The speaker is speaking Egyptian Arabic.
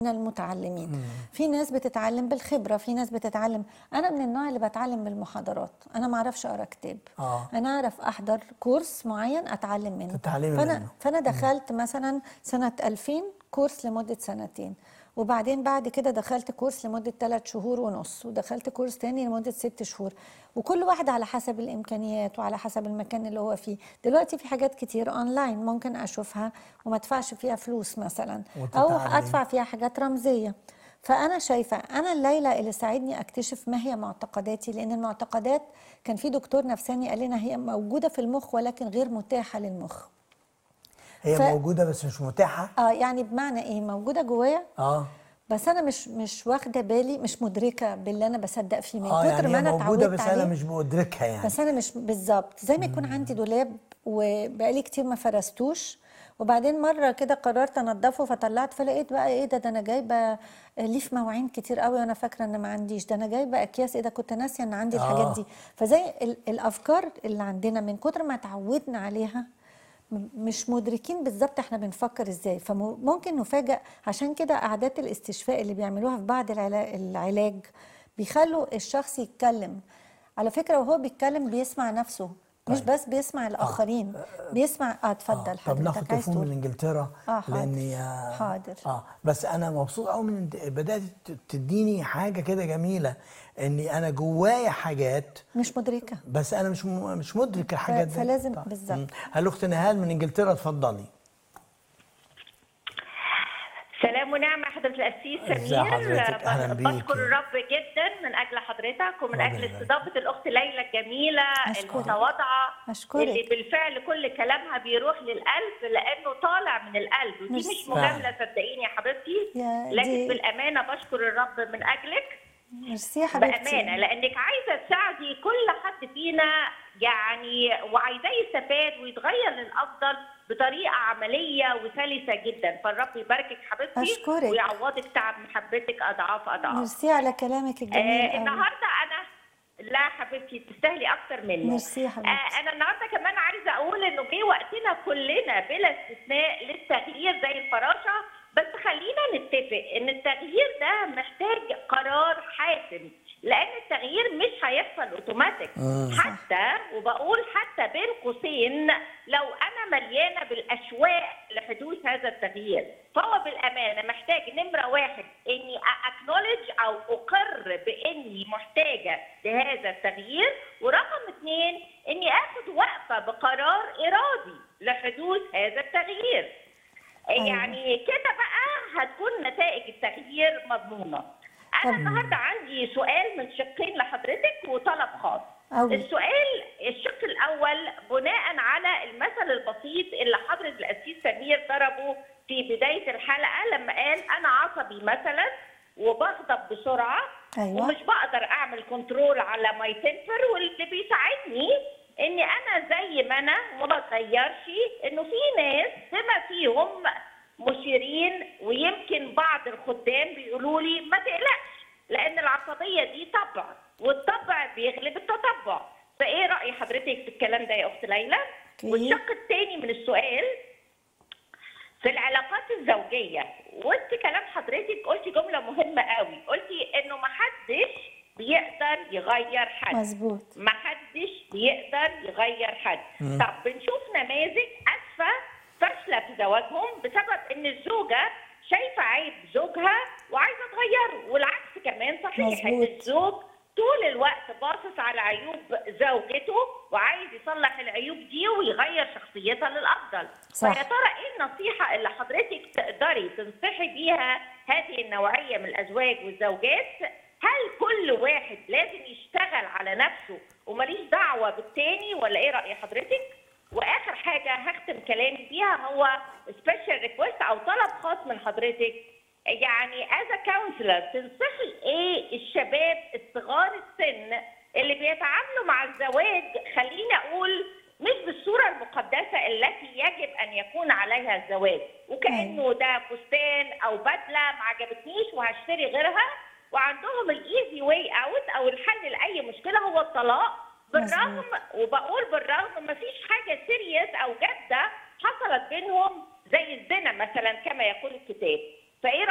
من المتعلمين في ناس بتتعلم بالخبره في ناس بتتعلم انا من النوع اللي بتعلم بالمحاضرات انا ما اعرفش اقرا كتاب آه. انا اعرف احضر كورس معين اتعلم منه تتعلمي فانا منه. فانا دخلت مثلا سنه 2000 كورس لمده سنتين وبعدين بعد كده دخلت كورس لمدة ثلاث شهور ونص ودخلت كورس تاني لمدة ست شهور وكل واحد على حسب الإمكانيات وعلى حسب المكان اللي هو فيه دلوقتي في حاجات كتير أونلاين ممكن أشوفها وما أدفعش فيها فلوس مثلا أو وتتعلم. أدفع فيها حاجات رمزية فأنا شايفة أنا الليلة اللي ساعدني أكتشف ما هي معتقداتي لأن المعتقدات كان في دكتور نفساني قال لنا هي موجودة في المخ ولكن غير متاحة للمخ هي ف- موجوده بس مش متاحه اه يعني بمعنى ايه موجودة جوايا اه بس انا مش مش واخده بالي مش مدركه باللي انا بصدق فيه من اه كتر يعني ما هي انا موجوده اتعودت بس انا عليه مش مدركها يعني بس انا مش بالظبط زي ما يكون عندي دولاب وبقالي كتير ما فرستوش وبعدين مره كده قررت انضفه فطلعت فلقيت بقى ايه ده ده انا جايبه ليف مواعين كتير قوي وانا فاكره ان ما عنديش ده انا جايبه اكياس ايه ده كنت ناسيه ان عندي الحاجات آه. دي فزي ال- الافكار اللي عندنا من كتر ما اتعودنا عليها م- مش مدركين بالظبط احنا بنفكر ازاي فممكن نفاجئ عشان كده قعدات الاستشفاء اللي بيعملوها في بعض العلا- العلاج بيخلوا الشخص يتكلم على فكرة وهو بيتكلم بيسمع نفسه مش طيب. بس بيسمع الآخرين بيسمع اه اتفضل آه. طب حضرتك ناخد عايز تليفون تقول من انجلترا آه، حاضر. لاني آه، حاضر. اه بس انا مبسوط قوي من بدات ت- تديني حاجه كده جميله اني انا جوايا حاجات مش مدركة بس انا مش م- مش مدرك الحاجات دي فلازم- طيب. بالظبط. مم. هل اخت نهال من انجلترا اتفضلي سلام ونعمة حضرة القسيس ازي سمير حضرتك؟ أهلا ب- بيكي. بشكر الرب جدا من أجل حضرتك ومن ربنا أجل يبارك. استضافة الأخت ليلى الجميلة أشكرك. المتواضعة أشكرك. اللي بالفعل كل كلامها بيروح للقلب لأنه طالع من القلب ودي ميرسي. مش مجاملة صدقيني يا حبيبتي يا لكن دي- بالأمانة بشكر الرب من أجلك ميرسي يا حبيبتي بأمانة لأنك عايزة تساعدي كل حد فينا يعني وعايزاه يستفاد ويتغير للأفضل بطريقة عملية وسلسة جدا فالرب يباركك حبيبتي أشكرك. ويعوضك تعب محبتك أضعاف أضعاف ميرسي على كلامك الجميل آه قوي النهاردة أنا لا حبيبتي تستاهلي أكتر منه ميرسي يا حبيبتي. آه أنا النهاردة كمان عايزة أقول إنه جه وقتنا كلنا بلا استثناء للتغيير زي الفراشة بس خلينا نتفق إن التغيير ده محتاج قرار حاسم لأن التغيير مش هيحصل أوتوماتيك حتى وبقول حتى بين قوسين لو أنا مليانة بالأشواق لحدوث هذا التغيير فهو بالأمانة محتاج نمرة واحد إني أكنولج أو أقر بإني محتاجة لهذا التغيير ورقم اثنين إني آخد وقفة بقرار إرادي لحدوث هذا التغيير أيوة. يعني كده بقى هتكون نتائج التغيير مضمونة أنا طب- النهاردة عندي سؤال من شقين لحضرتك وطلب خاص أوي. السؤال الشق الأول بناء على المثل البسيط اللي حضرة القسيس سمير ضربه في بداية الحلقة لما قال أنا عصبي مثلا وبغضب بسرعة أيوة. ومش بقدر أعمل كنترول على ماي تمبر واللي بيساعدني إني أنا زي ما أنا وما بتغيرش إنه في ناس بما فيهم مشيرين ويمكن بعض الخدام بيقولوا لي ما تقلقش لان العصبيه دي طبع والطبع بيغلب التطبع فايه راي حضرتك في الكلام ده يا اخت ليلى أوكي. والشق الثاني من السؤال في العلاقات الزوجيه وانت كلام حضرتك قلتي جمله مهمه قوي قلتي انه ما حدش بيقدر يغير حد مظبوط ما حدش بيقدر يغير حد طب بنشوف نماذج اسفه فاشله في زواجهم بسبب ان الزوجه شايفه عيب زوجها وعايزه تغيره والعكس كمان صحيح ان مظبوط. الزوج طول الوقت باصص على عيوب زوجته وعايز يصلح العيوب دي ويغير شخصيتها للافضل صح. فيا ترى ايه النصيحه اللي حضرتك تقدري تنصحي بيها هذه النوعيه من الازواج والزوجات هل كل واحد لازم يشتغل على نفسه وماليش دعوه بالتاني ولا ايه راي حضرتك واخر حاجه هختم كلامي بيها هو سبيشال ريكويست او طلب خاص من حضرتك يعني از كونسلر تنصحي ايه الشباب الصغار السن اللي بيتعاملوا مع الزواج خليني اقول مش بالصوره المقدسه التي يجب ان يكون عليها الزواج وكانه ده فستان او بدله ما عجبتنيش وهشتري غيرها وعندهم الايزي واي اوت او الحل لاي مشكله هو الطلاق بالرغم وبقول بالرغم ما فيش حاجه سيريس او جاده حصلت بينهم زي الزنا مثلا كما يقول الكتاب فايه